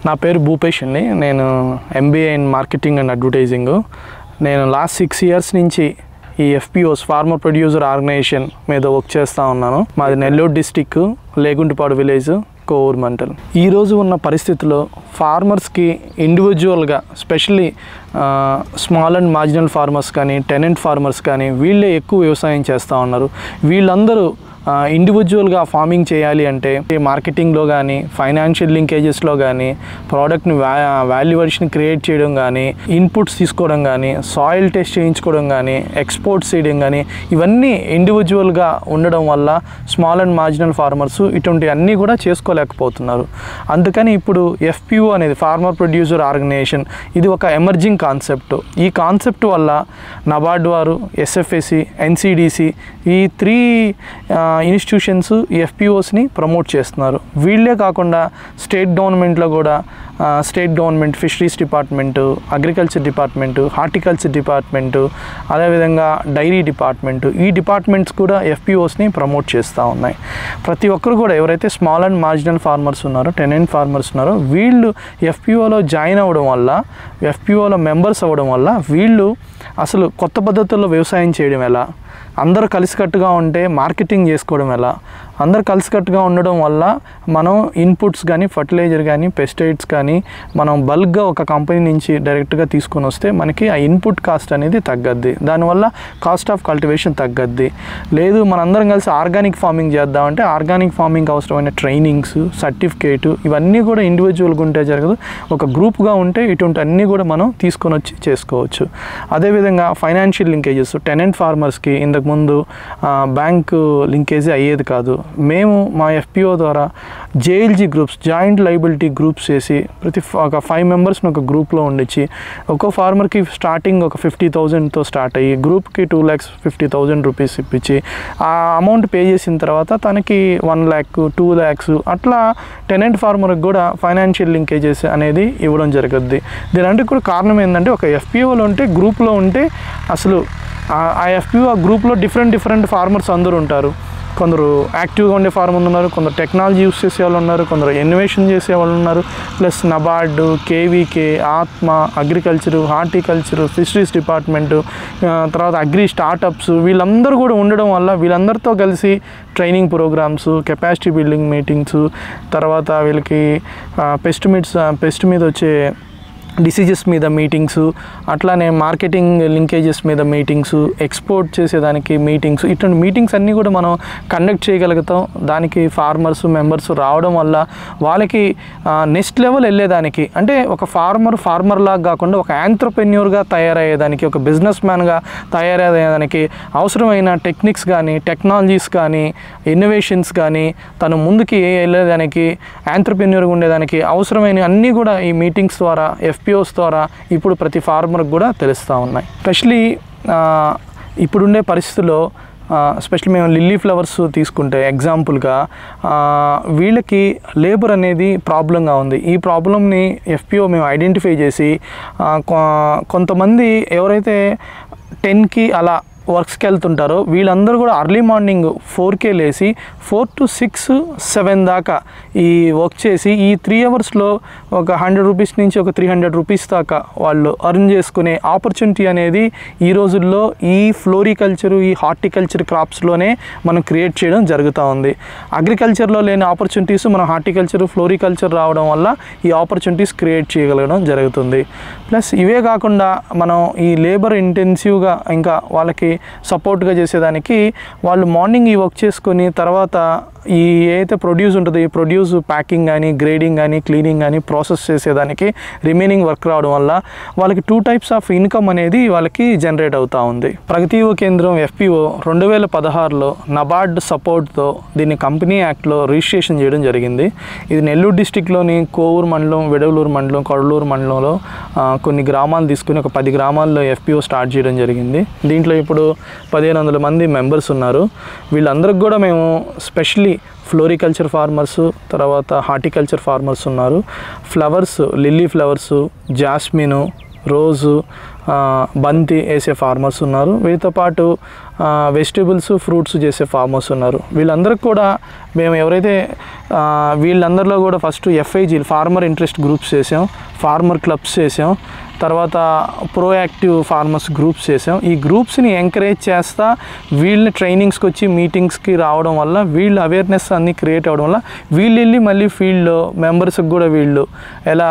నా పేరు భూపేష్ అండి నేను MBA in marketing and advertising నేను లాస్ట్ సిక్స్ ఇయర్స్ నుంచి ఈ ఎఫ్పిఓస్ ఫార్మర్ ప్రొడ్యూసర్ ఆర్గనైజేషన్ మీద వర్క్ చేస్తూ ఉన్నాను మాది నెల్లూరు డిస్టిక్ లేగుంటిపాడు విలేజ్ కోవూరు మంటల్ ఈరోజు ఉన్న పరిస్థితిలో ఫార్మర్స్కి ఇండివిజువల్గా specially small and marginal farmers కానీ టెనెంట్ ఫార్మర్స్ కానీ వీళ్ళే ఎక్కువ వ్యవసాయం చేస్తూ ఉన్నారు వీళ్ళందరూ ఇండివిజువల్గా ఫార్మింగ్ చేయాలి అంటే మార్కెటింగ్లో కానీ ఫైనాన్షియల్ లింకేజెస్లో కానీ ప్రోడక్ట్ని వ్యా వాల్యుయేషన్ క్రియేట్ చేయడం కానీ ఇన్పుట్స్ తీసుకోవడం కానీ సాయిల్ టెస్ట్ చేయించుకోవడం కానీ ఎక్స్పోర్ట్ చేయడం కానీ ఇవన్నీ ఇండివిజువల్గా ఉండడం వల్ల స్మాల్ అండ్ మార్జినల్ ఫార్మర్స్ ఇటువంటి అన్నీ కూడా చేసుకోలేకపోతున్నారు అందుకని ఇప్పుడు ఎఫ్పిఓ అనేది ఫార్మర్ ప్రొడ్యూసర్ ఆర్గనైజేషన్ ఇది ఒక ఎమర్జింగ్ కాన్సెప్ట్ ఈ కాన్సెప్ట్ వల్ల నబార్డ్ వారు ఎస్ఎఫ్ఎసి ఎన్సిడిసి ఈ త్రీ ఇన్స్టిట్యూషన్స్ ఈ ఎఫ్పిఓస్ని ప్రమోట్ చేస్తున్నారు వీళ్ళే కాకుండా స్టేట్ గవర్నమెంట్లో కూడా ఆ, state government fisheries department agriculture department horticulture department అదేవిధంగా డైరీ డిపార్ట్మెంటు ఈ డిపార్ట్మెంట్స్ కూడా ఎఫ్పిఓస్ని ప్రమోట్ చేస్తూ ఉన్నాయి ప్రతి ఒక్కరు కూడా ఎవరైతే స్మాల్ అండ్ మార్జినల్ ఫార్మర్స్ ఉన్నారో టెనెంట్ ఫార్మర్స్ ఉన్నారో వీళ్ళు ఎఫ్పిఓలో జాయిన్ అవ్వడం వల్ల ఎఫ్పిఓలో మెంబర్స్ అవ్వడం వల్ల వీళ్ళు అసలు కొత్త పద్ధతుల్లో వ్యవసాయం చేయడం ఎలా అందరూ కలిసికట్టుగా ఉంటే మార్కెటింగ్ చేసుకోవడం ఎలా అందరు కలిసికట్టుగా ఉండడం వల్ల మనం ఇన్పుట్స్ కానీ ఫర్టిలైజర్ కానీ పెస్టిసైడ్స్ కానీ మనం బల్క్గా ఒక కంపెనీ నుంచి డైరెక్ట్గా తీసుకొని వస్తే మనకి ఆ ఇన్పుట్ కాస్ట్ అనేది తగ్గద్ది దానివల్ల కాస్ట్ ఆఫ్ కల్టివేషన్ తగ్గద్ది లేదు మనందరం కలిసి ఆర్గానిక్ ఫార్మింగ్ చేద్దామంటే ఆర్గానిక్ ఫార్మింగ్ అవసరమైన ట్రైనింగ్స్ సర్టిఫికేట్ ఇవన్నీ కూడా ఇండివిజువల్గా ఉంటే జరగదు ఒక గ్రూప్గా ఉంటే ఇటువంటి అన్నీ కూడా మనం తీసుకొని వచ్చి చేసుకోవచ్చు అదేవిధంగా ఫైనాన్షియల్ లింకేజెస్ టెనెంట్ ఫార్మర్స్కి ఇంతకుముందు బ్యాంకు లింకేజీ అయ్యేది కాదు మేము మా ఎఫ్పిఓ ద్వారా JLG groups joint liability groups చేసి ప్రతి ఫ- ఒక ఫైవ్ మెంబర్స్ని ఒక గ్రూప్లో ఉండిచ్చి ఒక్కో ఫార్మర్కి స్టార్టింగ్ ఒక ఫిఫ్టీ థౌజండ్తో స్టార్ట్ అయ్యి గ్రూప్కి two lakhs fifty thousand rupees ఇప్పించి ఆ అమౌంట్ పే చేసిన తర్వాత తనకి వన్ ల్యాక్ టూ ల్యాక్స్ అట్లా టెనెంట్ ఫార్మర్కి కూడా ఫైనాన్షియల్ లింకేజెస్ అనేది ఇవ్వడం జరుగుద్ది దీనంటే కూడా కారణం ఏంటంటే ఒక ఎఫ్పిఓలో ఉంటే గ్రూప్లో ఉంటే అసలు ఆ- ఆ ఎఫ్పిఓ ఆ గ్రూప్లో డిఫరెంట్ డిఫరెంట్ ఫార్మర్స్ అందరూ ఉంటారు కొందరు యాక్టివ్గా ఉండే ఫార్మర్ ఉన్నారు కొందరు టెక్నాలజీ యూస్ చేసే వాళ్ళు ఉన్నారు కొందరు ఇన్నోవేషన్ చేసే వాళ్ళు ఉన్నారు plus NABARD KVK ATMA agriculture horticulture fisheries department తర్వాత అగ్రి స్టార్టప్స్ వీళ్ళందరూ కూడా ఉండడం వల్ల వీళ్ళందరితో కలిసి training programmes capacity building meetings తర్వాత వీళ్ళకి పెస్ట్ మిడ్స్ పెస్ట్ మీద వచ్చే డిసీజెస్ మీద మీటింగ్స్ అట్లానే మార్కెటింగ్ లింకేజెస్ మీద మీటింగ్స్ ఎక్స్పోర్ట్ చేసేదానికి మీటింగ్స్ ఇటువంటి మీటింగ్స్ అన్నీ కూడా మనం కండక్ట్ చేయగలుగుతాం దానికి ఫార్మర్స్ మెంబర్స్ రావడం వల్ల వాళ్ళకి నెక్స్ట్ లెవెల్ వెళ్ళేదానికి అంటే ఒక ఫార్మర్ ఫార్మర్ లాగా కాకుండా ఒక యాంత్రప్రెన్యూర్గా తయారయ్యేదానికి ఒక బిజినెస్ మ్యాన్గా తయారయ్యేదానికి అవసరమైన టెక్నిక్స్ కానీ టెక్నాలజీస్ కానీ ఇన్నోవేషన్స్ కానీ తను ముందుకి వెళ్ళేదానికి యాంత్రప్రెన్యూర్గా ఉండేదానికి అవసరమైన అన్నీ కూడా ఈ మీటింగ్స్ ద్వారా ఎఫ్పిఓస్ ద్వారా ఇప్పుడు ప్రతి ఫార్మర్కి కూడా తెలుస్తూ ఉన్నాయి స్పెషలీ ఇప్పుడుండే పరిస్థితుల్లో స్పెషల్లీ మేము లిల్లీ ఫ్లవర్స్ తీసుకుంటే ఎగ్జాంపుల్గా వీళ్ళకి లేబర్ అనేది ప్రాబ్లంగా ఉంది ఈ ప్రాబ్లమ్ని ఎఫ్పిఓ మేము ఐడెంటిఫై చేసి ఆ, కొ- కొంతమంది ఎవరైతే టెన్కి అలా వర్క్స్కి వెళ్తుంటారో వీళ్ళందరూ కూడా అర్లీ మార్నింగ్ ఫోర్కే లేసి ఫోర్ టు సిక్స్ సెవెన్ దాకా ఈ వర్క్ చేసి ఈ త్రీ అవర్స్లో ఒక హండ్రెడ్ రూపీస్ నుంచి ఒక త్రీ హండ్రెడ్ రూపీస్ దాకా వాళ్ళు అర్న్ చేసుకునే ఆపర్చునిటీ అనేది ఈ రోజుల్లో ఈ ఫ్లోరికల్చర్ ఈ హార్టికల్చర్ క్రాప్స్లోనే మనం క్రియేట్ చేయడం జరుగుతూ ఉంది అగ్రికల్చర్లో లేని ఆపర్చునిటీస్ మనం హార్టికల్చర్ ఫ్లోరికల్చర్ రావడం వల్ల ఈ ఆపర్చునిటీస్ క్రియేట్ చేయగలగడం జరుగుతుంది ప్లస్ ఇవే కాకుండా మనం ఈ లేబర్ ఇంటెన్సివ్గా ఇంకా వాళ్ళకి సపోర్ట్గా చేసేదానికి వాళ్ళు మార్నింగ్ ఈ వర్క్ చేసుకొని తర్వాత ఈ ఏదైతే ప్రొడ్యూస్ ఉంటుందో ఈ ప్రొడ్యూస్ ప్యాకింగ్ కానీ గ్రేడింగ్ కానీ క్లీనింగ్ కానీ ప్రాసెస్ చేసేదానికి రిమైనింగ్ వర్క్ రావడం వల్ల వాళ్ళకి టూ టైప్స్ ఆఫ్ ఇన్కమ్ అనేది వాళ్ళకి జనరేట్ అవుతూ ఉంది ప్రగతి యువ కేంద్రం ఎఫ్పిఓ రెండు వేల పదహారులో నబార్డ్ సపోర్ట్తో దీన్ని కంపెనీ యాక్ట్లో రిజిస్ట్రేషన్ చేయడం జరిగింది ఇది నెల్లూరు డిస్టిక్లోని కోవూరు మండలం వెడవలూరు మండలం కొడలూరు మండలంలో ఆ, కొన్ని గ్రామాలు తీసుకుని ఒక పది గ్రామాల్లో ఎఫ్పిఓ స్టార్ట్ చేయడం జరిగింది దీంట్లో ఇప్పుడు పదిహేను వందల మంది మెంబర్స్ ఉన్నారు వీళ్ళందరికి కూడా మేము స్పెషలీ ఫ్లోరికల్చర్ ఫార్మర్స్ తర్వాత హార్టికల్చర్ ఫార్మర్స్ ఉన్నారు flowers lily flowers jasmine rose ఆ, బంతి వేసే ఫార్మర్స్ ఉన్నారు వీటితో పాటు వెజిటేబుల్స్ ఫ్రూట్స్ చేసే ఫార్మర్స్ ఉన్నారు వీళ్ళందరికీ కూడా మేము ఎవరైతే ఆ, వీళ్ళందరిలో కూడా first FIG farmer interest groups చేసాం ఫార్మర్ క్లబ్స్ చేసాం తర్వాత ప్రోయాక్టివ్ ఫార్మర్స్ గ్రూప్స్ చేసాం ఈ గ్రూప్స్ని ఎంకరేజ్ చేస్తా వీళ్ళని ట్రైనింగ్స్కి వచ్చి మీటింగ్స్కి రావడం వల్ల వీళ్ళు అవేర్నెస్ అన్నీ క్రియేట్ అవ్వడం వల్ల వీళ్ళు వెళ్ళి మళ్ళీ ఫీల్డ్లో మెంబర్స్కి కూడా వీళ్ళు ఎలా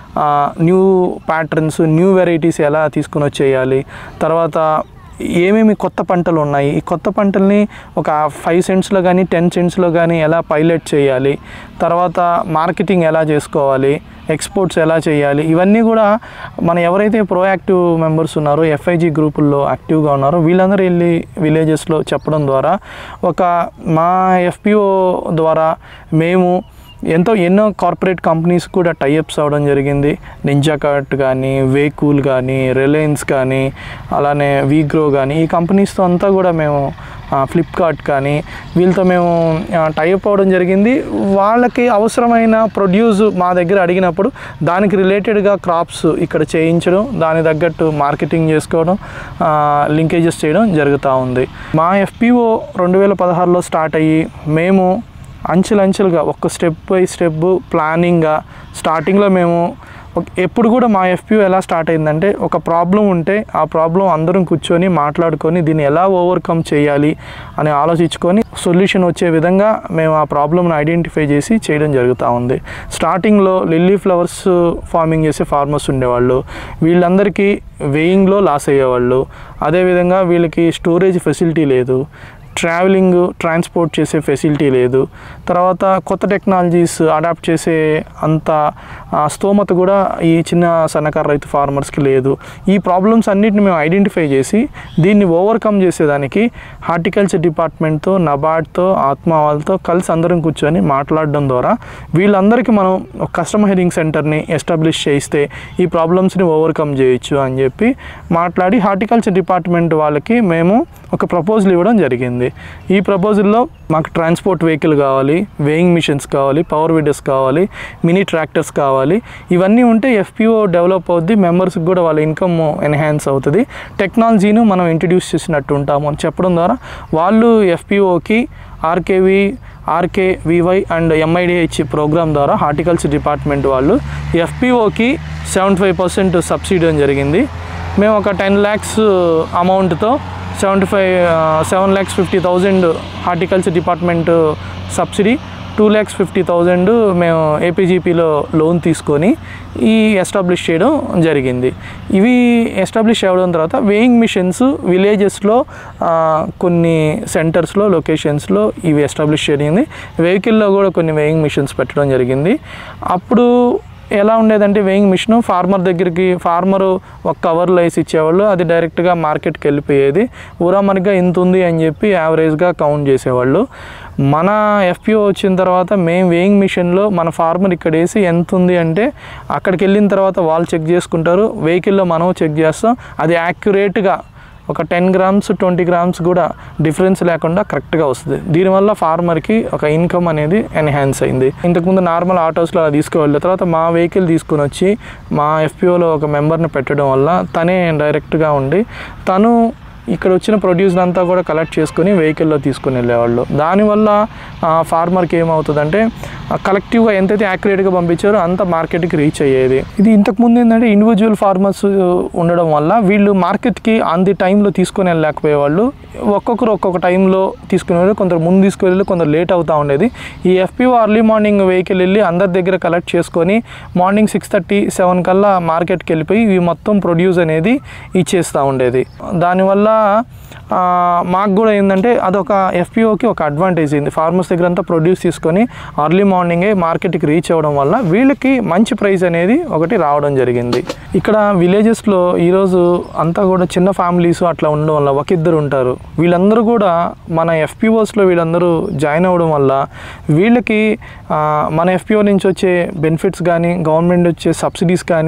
న్యూ ప్యాటర్న్స్ న్యూ వెరైటీస్ ఎలా తీసుకుని వచ్చేయాలి తర్వాత ఏమేమి కొత్త పంటలు ఉన్నాయి ఈ కొత్త పంటల్ని ఒక ఫైవ్ సెంట్స్లో కానీ టెన్ సెంట్స్లో కానీ ఎలా పైలట్ చేయాలి తర్వాత మార్కెటింగ్ ఎలా చేసుకోవాలి ఎక్స్పోర్ట్స్ ఎలా చేయాలి ఇవన్నీ కూడా మన ఎవరైతే ప్రోయాక్టివ్ మెంబర్స్ ఉన్నారో ఎఫ్ఐజీ గ్రూపుల్లో యాక్టివ్గా ఉన్నారో వీళ్ళందరూ వెళ్ళి విలేజెస్లో చెప్పడం ద్వారా ఒక మా ఎఫ్పిఓ ద్వారా మేము ఎంతో ఎన్నో కార్పొరేట్ కంపెనీస్ కూడా టైఅప్స్ అవ్వడం జరిగింది నింజా కార్ట్ కానీ వేకూల్ కానీ రిలయన్స్ కానీ అలానే వీగ్రో కానీ ఈ కంపెనీస్తో అంతా కూడా మేము ఫ్లిప్కార్ట్ కానీ వీళ్ళతో మేము టైఅప్ అవ్వడం జరిగింది వాళ్ళకి అవసరమైన ప్రొడ్యూస్ మా దగ్గర అడిగినప్పుడు దానికి రిలేటెడ్గా క్రాప్స్ ఇక్కడ చేయించడం దాని తగ్గట్టు మార్కెటింగ్ చేసుకోవడం లింకేజెస్ చేయడం జరుగుతూ ఉంది మా ఎఫ్పిఓ రెండు వేల పదహారులో స్టార్ట్ అయ్యి మేము అంచెలంచెలుగా ఒక స్టెప్ బై స్టెప్ ప్లానింగ్గా స్టార్టింగ్లో మేము ఒక- ఎప్పుడు కూడా మా ఎఫ్పిఓ ఎలా స్టార్ట్ అయిందంటే ఒక ప్రాబ్లం ఉంటే ఆ ప్రాబ్లం అందరం కూర్చొని మాట్లాడుకొని దీన్ని ఎలా ఓవర్కమ్ చేయాలి అని ఆలోచించుకొని సొల్యూషన్ వచ్చే విధంగా మేము ఆ ప్రాబ్లమ్ని ఐడెంటిఫై చేసి చేయడం జరుగుతూ ఉంది స్టార్టింగ్లో లిల్లీ ఫ్లవర్స్ ఫార్మింగ్ చేసే ఫార్మర్స్ ఉండేవాళ్ళు వీళ్ళందరికీ వెయింగ్లో లాస్ అయ్యేవాళ్ళు అదేవిధంగా వీళ్ళకి స్టోరేజ్ ఫెసిలిటీ లేదు ట్రావెలింగ్ ట్రాన్స్పోర్ట్ చేసే ఫెసిలిటీ లేదు తర్వాత కొత్త టెక్నాలజీస్ అడాప్ట్ చేసే అంత ఆ, స్తోమత కూడా ఈ చిన్న సన్నకారు రైతు ఫార్మర్స్కి లేదు ఈ ప్రాబ్లమ్స్ అన్నిటిని మేము ఐడెంటిఫై చేసి దీన్ని ఓవర్కమ్ చేసేదానికి హార్టికల్చర్ డిపార్ట్మెంట్తో నబార్డ్తో ఆత్మ వాళ్ళతో కలిసి అందరం కూర్చొని మాట్లాడడం ద్వారా వీళ్ళందరికీ మనం ఒక కస్టమర్ హెరింగ్ సెంటర్ని ఎస్టాబ్లిష్ చేయిస్తే ఈ ప్రాబ్లమ్స్ని ఓవర్కమ్ చేయొచ్చు అని చెప్పి మాట్లాడి హార్టికల్చర్ డిపార్ట్మెంట్ వాళ్ళకి మేము ఒక ప్రపోజల్ ఇవ్వడం జరిగింది ఈ ప్రపోజల్లో మాకు ట్రాన్స్పోర్ట్ వెహికల్ కావాలి వేయింగ్ మిషన్స్ కావాలి పవర్ వీడర్స్ కావాలి మినీ ట్రాక్టర్స్ కావాలి ఇవన్నీ ఉంటే ఎఫ్పిఓ డెవలప్ అవుద్ది మెంబర్స్కి కూడా వాళ్ళ ఇన్కమ్ ఎన్హాన్స్ అవుతుంది టెక్నాలజీని మనం ఇంట్రడ్యూస్ చేసినట్టు ఉంటాము అని చెప్పడం ద్వారా వాళ్ళు ఎఫ్పిఓకి RKV RK VY and MIDH programme ద్వారా హార్టికల్చర్ డిపార్ట్మెంట్ వాళ్ళు ఎఫ్పిఓకి సెవెంటీ ఫైవ్ పర్సెంట్ సబ్సిడీ అని జరిగింది మేము ఒక టెన్ ల్యాక్స్ అమౌంట్తో seventy five seven lakhs fifty thousand horticulture department subsidy two lakhs fifty thousand మేము ఏపీజీపీలో లోన్ తీసుకొని ఈ ఎస్టాబ్లిష్ చేయడం జరిగింది ఇవి ఎస్టాబ్లిష్ అవ్వడం తర్వాత వేయింగ్ మిషన్స్ విలేజెస్లో కొన్ని సెంటర్స్లో లొకేషన్స్లో ఇవి ఎస్టాబ్లిష్ జరిగింది వెహికల్లో కూడా కొన్ని వేయింగ్ మిషన్స్ పెట్టడం జరిగింది అప్పుడు ఎలా ఉండేదంటే వేయింగ్ మిషన్ ఫార్మర్ దగ్గరికి ఫార్మరు ఒక కవర్లో వేసి ఇచ్చేవాళ్ళు అది డైరెక్ట్గా మార్కెట్కి వెళ్ళిపోయేది ఊరా మనగా ఇంత ఉంది అని చెప్పి యావరేజ్గా కౌంట్ చేసేవాళ్ళు మన ఎఫ్పిఓ వచ్చిన తర్వాత మేము వేయింగ్ మిషన్లో మన ఫార్మర్ ఇక్కడ వేసి ఎంత ఉంది అంటే అక్కడికి వెళ్ళిన తర్వాత వాళ్ళు చెక్ చేసుకుంటారు వెహికల్లో మనం చెక్ చేస్తాం అది యాక్యురేట్గా ఒక టెన్ గ్రామ్స్ ట్వంటీ గ్రామ్స్ కూడా డిఫరెన్స్ లేకుండా కరెక్ట్గా వస్తుంది దీనివల్ల ఫార్మర్కి ఒక ఇన్కమ్ అనేది ఎన్హాన్స్ అయింది ఇంతకుముందు నార్మల్ ఆటోస్లో అలా తీసుకువెళ్ళిన తర్వాత మా వెహికల్ తీసుకుని వచ్చి మా ఎఫ్పిఓలో ఒక మెంబర్ని పెట్టడం వల్ల తనే డైరెక్ట్గా ఉండి తను ఇక్కడ వచ్చిన ప్రొడ్యూస్ అంతా కూడా కలెక్ట్ చేసుకొని వెహికల్లో తీసుకుని వెళ్ళేవాళ్ళు దానివల్ల ఫార్మర్కి ఏమవుతుందంటే కలెక్టివ్గా ఎంతైతే యాక్యురేట్గా పంపించారో అంత మార్కెట్కి రీచ్ అయ్యేది ఇది ఇంతకుముందు ఏంటంటే ఇండివిజువల్ ఫార్మర్స్ ఉండడం వల్ల వీళ్ళు మార్కెట్కి ఆన్ ది టైంలో తీసుకొని వెళ్ళలేకపోయేవాళ్ళు ఒక్కొక్కరు ఒక్కొక్క టైంలో తీసుకునే వాళ్ళు కొందరు ముందు తీసుకువెళ్ళి కొందరు లేట్ అవుతూ ఉండేది ఈ ఎఫ్పిఓ అర్లీ మార్నింగ్ వెహికల్ వెళ్ళి అందరి దగ్గర కలెక్ట్ చేసుకొని మార్నింగ్ సిక్స్ థర్టీ సెవెన్ కల్లా మార్కెట్కి వెళ్ళిపోయి ఇవి మొత్తం ప్రొడ్యూస్ అనేది ఇచ్చేస్తూ ఉండేది దానివల్ల ఆ, మాకు కూడా ఏంటంటే అదొక ఎఫ్పిఓకి ఒక అడ్వాంటేజ్ అయింది ఫార్మర్స్ దగ్గర అంతా ప్రొడ్యూస్ తీసుకొని అర్లీ మార్నింగే మార్కెట్కి రీచ్ అవ్వడం వల్ల వీళ్ళకి మంచి ప్రైస్ అనేది ఒకటి రావడం జరిగింది ఇక్కడ విలేజెస్లో ఈరోజు అంతా కూడా చిన్న ఫ్యామిలీస్ అట్లా ఉండడం వల్ల ఒక ఇద్దరు ఉంటారు వీళ్ళందరూ కూడా మన ఎఫ్పిఓస్లో వీళ్ళందరూ జాయిన్ అవ్వడం వల్ల వీళ్ళకి ఆ, మన ఎఫ్పిఓ నుంచి వచ్చే బెనిఫిట్స్ కానీ గవర్నమెంట్ వచ్చే సబ్సిడీస్ కానీ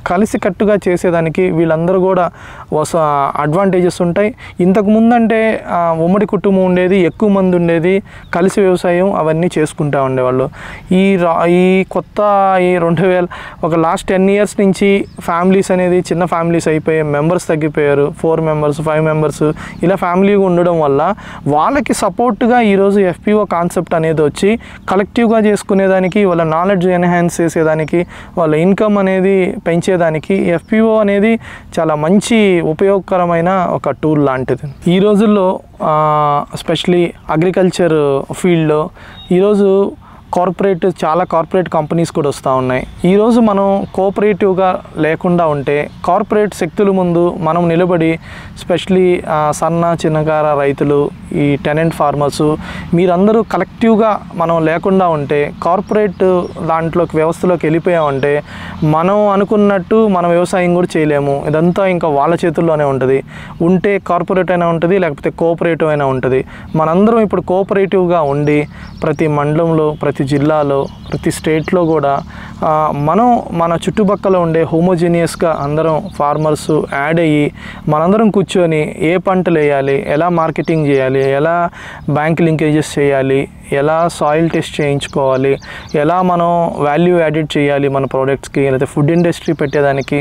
కలిసికట్టుగా చేసేదానికి వీళ్ళందరూ కూడా వస అడ్వాంటేజెస్ ఉంటాయి ఇంతకు ముందంటే ఆ, ఉమ్మడి కుటుంబం ఉండేది ఎక్కువ మంది ఉండేది కలిసి వ్యవసాయం అవన్నీ చేసుకుంటూ ఉండేవాళ్ళు ఈ రా ఈ కొత్త ఈ రెండు వేల ఒక లాస్ట్ టెన్ ఇయర్స్ నుంచి ఫ్యామిలీస్ అనేది చిన్న ఫ్యామిలీస్ అయిపోయి మెంబర్స్ తగ్గిపోయారు ఫోర్ మెంబర్స్ ఫైవ్ మెంబర్స్ ఇలా ఫ్యామిలీగా ఉండడం వల్ల వాళ్ళకి సపోర్ట్గా ఈరోజు ఎఫ్పిఓ కాన్సెప్ట్ అనేది వచ్చి కలెక్టివ్గా చేసుకునేదానికి వాళ్ళ నాలెడ్జ్ ఎన్హాన్స్ చేసేదానికి వాళ్ళ ఇన్కమ్ అనేది పెంచేదానికి ఎఫ్పిఓ అనేది చాలా మంచి ఉపయోగకరమైన ఒక టూల్ లాంటిది ఈ రోజుల్లో ఎస్పెషలీ అగ్రికల్చర్ ఫీల్డ్లో ఈరోజు కార్పొరేట్ చాలా కార్పొరేట్ కంపెనీస్ కూడా వస్తూ ఉన్నాయి ఈరోజు మనం కోఆపరేటివ్గా లేకుండా ఉంటే కార్పొరేట్ శక్తుల ముందు మనం నిలబడి స్పెషలీ సన్న చిన్నకార రైతులు ఈ టెనెంట్ ఫార్మర్స్ మీరందరూ కలెక్టివ్గా మనం లేకుండా ఉంటే కార్పొరేట్ దాంట్లోకి వ్యవస్థలోకి వెళ్ళిపోయామంటే మనం అనుకున్నట్టు మనం వ్యవసాయం కూడా చేయలేము ఇదంతా ఇంకా వాళ్ళ చేతుల్లోనే ఉంటుంది ఉంటే కార్పొరేట్ అయినా ఉంటుంది లేకపోతే కోఆపరేటివ్ అయినా ఉంటుంది మనందరం ఇప్పుడు కోఆపరేటివ్గా ఉండి ప్రతి మండలంలో ప్రతి జిల్లాలో ప్రతి స్టేట్లో కూడా ఆ, మనం మన చుట్టుపక్కల ఉండే హోమోజీనియస్గా అందరం ఫార్మర్స్ యాడ్ అయ్యి మనందరం కూర్చొని ఏ పంటలు వేయాలి ఎలా మార్కెటింగ్ చేయాలి ఎలా బ్యాంక్ లింకేజెస్ చేయాలి ఎలా సాయిల్ టెస్ట్ చేయించుకోవాలి ఎలా మనం వాల్యూ యాడెడ్ చేయాలి మన ప్రోడక్ట్స్కి లేకపోతే ఫుడ్ ఇండస్ట్రీ పెట్టేదానికి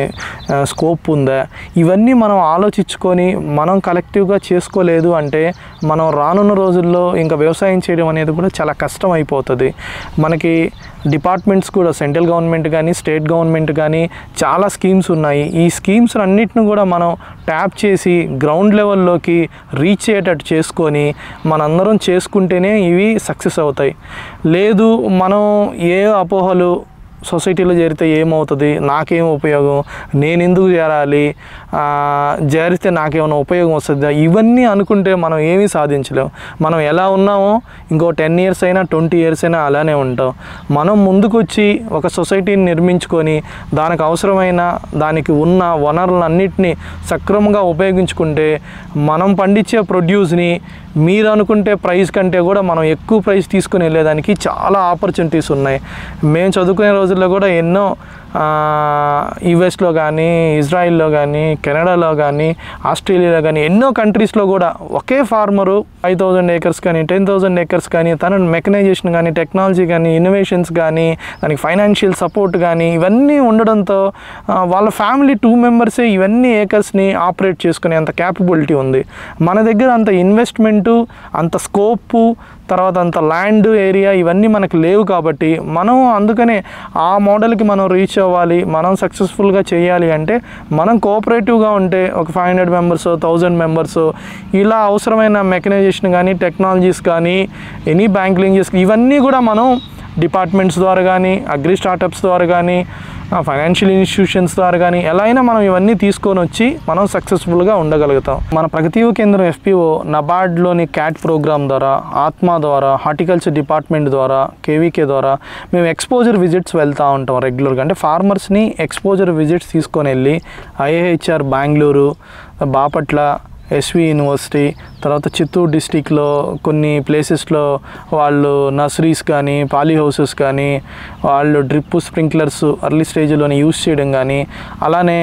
స్కోప్ ఉందా ఇవన్నీ మనం ఆలోచించుకొని మనం కలెక్టివ్గా చేసుకోలేదు అంటే మనం రానున్న రోజుల్లో ఇంకా వ్యవసాయం చేయడం అనేది కూడా చాలా కష్టం అయిపోతుంది మనకి డిపార్ట్మెంట్స్ కూడా సెంట్రల్ గవర్నమెంట్ కానీ స్టేట్ గవర్నమెంట్ కానీ చాలా స్కీమ్స్ ఉన్నాయి ఈ స్కీమ్స్ అన్నిటిని కూడా మనం ట్యాప్ చేసి గ్రౌండ్ లెవెల్లోకి రీచ్ అయ్యేటట్టు చేసుకొని మనందరం చేసుకుంటేనే ఇవి సక్సెస్ అవుతాయి లేదు మనం ఏ అపోహలు సొసైటీలో చేరితే ఏమవుతుంది నాకేం ఉపయోగం నేను ఎందుకు చేరాలి ఆ, చేరితే నాకేమైనా ఉపయోగం వస్తుందా ఇవన్నీ అనుకుంటే మనం ఏమీ సాధించలేం మనం ఎలా ఉన్నామో ఇంకో టెన్ ఇయర్స్ అయినా ట్వంటీ ఇయర్స్ అయినా అలానే ఉంటాం మనం ముందుకొచ్చి ఒక సొసైటీని నిర్మించుకొని దానికి అవసరమైన దానికి ఉన్న వనరులన్నింటినీ సక్రమంగా ఉపయోగించుకుంటే మనం పండించే ప్రొడ్యూస్ని మీరు అనుకుంటే ప్రైస్ కంటే కూడా మనం ఎక్కువ ప్రైస్ తీసుకుని వెళ్ళేదానికి చాలా ఆపర్చునిటీస్ ఉన్నాయి మేము చదువుకునే రోజుల్లో కూడా ఎన్నో యుఎస్లో కానీ ఇజ్రాయిల్లో కానీ కెనడాలో కానీ ఆస్ట్రేలియాలో కానీ ఎన్నో కంట్రీస్లో కూడా ఒకే ఫార్మరు ఫైవ్ థౌజండ్ ఏకర్స్ కానీ టెన్ థౌజండ్ ఏకర్స్ కానీ తన మెకనైజేషన్ కానీ టెక్నాలజీ కానీ ఇన్నోవేషన్స్ కానీ దానికి ఫైనాన్షియల్ సపోర్ట్ కానీ ఇవన్నీ ఉండడంతో ఆ, వాళ్ళ ఫ్యామిలీ టూ మెంబర్సే ఇవన్నీ ఏకర్స్ని ఆపరేట్ చేసుకునే అంత క్యాపబిలిటీ ఉంది మన దగ్గర అంత ఇన్వెస్ట్మెంటు అంత స్కోపు తర్వాత అంత ల్యాండ్ ఏరియా ఇవన్నీ మనకు లేవు కాబట్టి మనం అందుకనే ఆ మోడల్కి మనం రీచ్ అవ్వాలి మనం సక్సెస్ఫుల్గా చేయాలి అంటే మనం కోఆపరేటివ్గా ఉంటే ఒక five hundred members thousand members ఇలా అవసరమైన మెకనైజేషన్ కానీ టెక్నాలజీస్ కానీ ఎనీ బ్యాంక్ లింజెస్ ఇవన్నీ కూడా మనం డిపార్ట్మెంట్స్ ద్వారా కానీ అగ్రి స్టార్టప్స్ ద్వారా కానీ ఫైనాన్షియల్ ఇన్స్టిట్యూషన్స్ ద్వారా కానీ ఎలా అయినా మనం ఇవన్నీ తీసుకొని వచ్చి మనం సక్సెస్ఫుల్గా ఉండగలుగుతాం మన ప్రగతి కేంద్రం ఎఫ్పిఓ నబార్డ్లోని క్యాట్ ప్రోగ్రామ్ ద్వారా ఆత్మ ద్వారా హార్టికల్చర్ డిపార్ట్మెంట్ ద్వారా కేవీకే ద్వారా మేము ఎక్స్పోజర్ విజిట్స్ వెళ్తూ ఉంటాం రెగ్యులర్గా అంటే ఫార్మర్స్ని ఎక్స్పోజర్ విజిట్స్ తీసుకొని వెళ్ళి IAHR Bengaluru Bapatla SV university తర్వాత చిత్తూరు డిస్టిక్లో కొన్ని ప్లేసెస్లో వాళ్ళు నర్సరీస్ కానీ పాలీ హౌసెస్ కానీ వాళ్ళు డ్రిప్ స్ప్రింక్లర్స్ అర్లీ స్టేజ్లోనే యూస్ చేయడం కానీ అలానే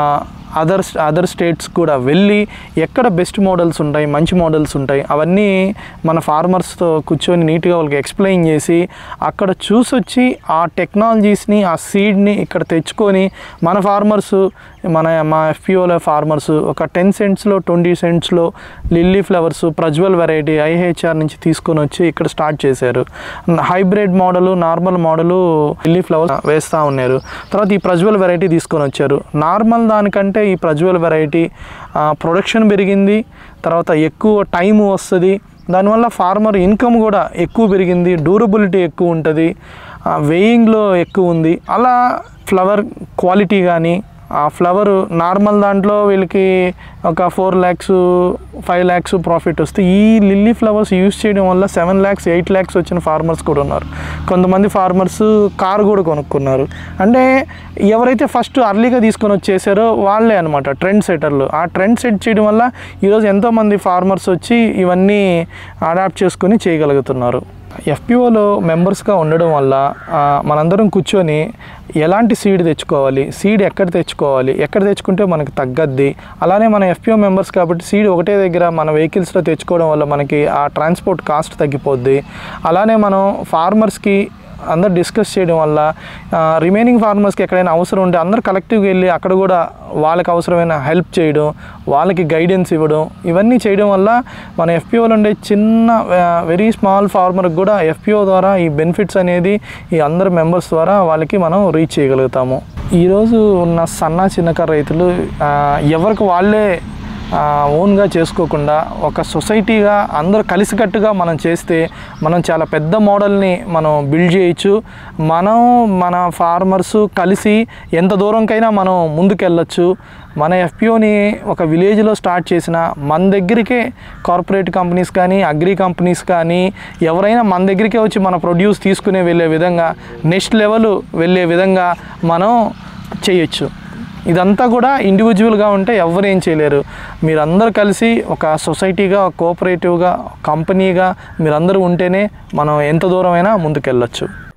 అదర్ అదర్ స్టేట్స్ కూడా వెళ్ళి ఎక్కడ బెస్ట్ మోడల్స్ ఉంటాయి మంచి మోడల్స్ ఉంటాయి అవన్నీ మన ఫార్మర్స్తో కూర్చొని నీట్గా వాళ్ళకి ఎక్స్ప్లెయిన్ చేసి అక్కడ చూసొచ్చి ఆ టెక్నాలజీస్ని ఆ సీడ్ని ఇక్కడ తెచ్చుకొని మన ఫార్మర్స్ మన మా ఎఫ్పిఓల ఫార్మర్స్ ఒక టెన్ సెంట్స్లో ట్వంటీ సెంట్స్లో lily flowers Prajwal variety IHR నుంచి తీసుకొని వచ్చి ఇక్కడ స్టార్ట్ చేశారు hybrid model normal model lily flowers వేస్తూ ఉన్నారు తర్వాత ఈ ప్రజ్వల్ వెరైటీ తీసుకొని వచ్చారు నార్మల్ దానికంటే ఈ ప్రజ్వల్ వెరైటీ ప్రొడక్షన్ పెరిగింది తర్వాత ఎక్కువ టైం వస్తుంది దానివల్ల ఫార్మర్ ఇన్కమ్ కూడా ఎక్కువ పెరిగింది డ్యూరబిలిటీ ఎక్కువ ఉంటుంది వెయింగ్లో ఎక్కువ ఉంది అలా ఫ్లవర్ క్వాలిటీ కానీ ఆ ఫ్లవర్ నార్మల్ దాంట్లో వీళ్ళకి ఒక four lakhs five lakhs profit వస్తే ఈ లిల్లీ ఫ్లవర్స్ యూస్ చేయడం వల్ల సెవెన్ ల్యాక్స్ ఎయిట్ ల్యాక్స్ వచ్చిన ఫార్మర్స్ కూడా ఉన్నారు కొంతమంది ఫార్మర్స్ కార్ కూడా కొనుక్కున్నారు అంటే ఎవరైతే ఫస్ట్ అర్లీగా తీసుకొని వచ్చేసారో వాళ్ళే అనమాట ట్రెండ్ సెటర్లు ఆ ట్రెండ్ సెట్ చేయడం వల్ల ఈరోజు ఎంతోమంది ఫార్మర్స్ వచ్చి ఇవన్నీ అడాప్ట్ చేసుకొని చేయగలుగుతున్నారు ఎఫ్పిఓలో మెంబర్స్గా ఉండడం వల్ల ఆ, మనందరం కూర్చొని ఎలాంటి సీడ్ తెచ్చుకోవాలి సీడ్ ఎక్కడ తెచ్చుకోవాలి ఎక్కడ తెచ్చుకుంటే మనకి తగ్గద్ది అలానే మన ఎఫ్పిఓ మెంబర్స్ కాబట్టి సీడ్ ఒకటే దగ్గర మన వెహికల్స్లో తెచ్చుకోవడం వల్ల మనకి ఆ ట్రాన్స్పోర్ట్ కాస్ట్ తగ్గిపోద్ది అలానే మనం ఫార్మర్స్కి అందరు డిస్కస్ చేయడం వల్ల రిమైనింగ్ ఫార్మర్స్కి ఎక్కడైనా అవసరం ఉంటే అందరు కలెక్టివ్గా వెళ్ళి అక్కడ కూడా వాళ్ళకి అవసరమైన హెల్ప్ చేయడం వాళ్ళకి గైడెన్స్ ఇవ్వడం ఇవన్నీ చేయడం వల్ల మన ఎఫ్పిఓలో ఉండే చిన్న వెరీ స్మాల్ ఫార్మర్కి కూడా ఎఫ్పిఓ ద్వారా ఈ బెనిఫిట్స్ అనేది ఈ అందరు మెంబర్స్ ద్వారా వాళ్ళకి మనం రీచ్ చేయగలుగుతాము ఈరోజు ఉన్న సన్న చిన్నకారు రైతులు ఆ, ఎవరికి వాళ్ళే ఆ, ఓన్గా చేసుకోకుండా ఒక సొసైటీగా అందరూ కలిసికట్టుగా మనం చేస్తే మనం చాలా పెద్ద మోడల్ని మనం బిల్డ్ చేయొచ్చు మనం మన ఫార్మర్స్ కలిసి ఎంత దూరంకైనా మనం ముందుకెళ్ళొచ్చు మన ఎఫ్పిఓని ఒక విలేజ్లో స్టార్ట్ చేసిన మన దగ్గరికే కార్పొరేట్ కంపెనీస్ కానీ అగ్రి కంపెనీస్ కానీ ఎవరైనా మన దగ్గరికే వచ్చి మన ప్రొడ్యూస్ తీసుకునే వెళ్ళే విధంగా నెక్స్ట్ లెవెల్ వెళ్ళే విధంగా మనం చేయొచ్చు ఇదంతా కూడా ఇండివిజువల్గా ఉంటే ఎవరు ఏం చేయలేరు మీరందరూ కలిసి ఒక సొసైటీగా కోఆపరేటివ్గా కంపెనీగా మీరందరూ ఉంటేనే మనం ఎంత దూరమైనా ముందుకెళ్ళొచ్చు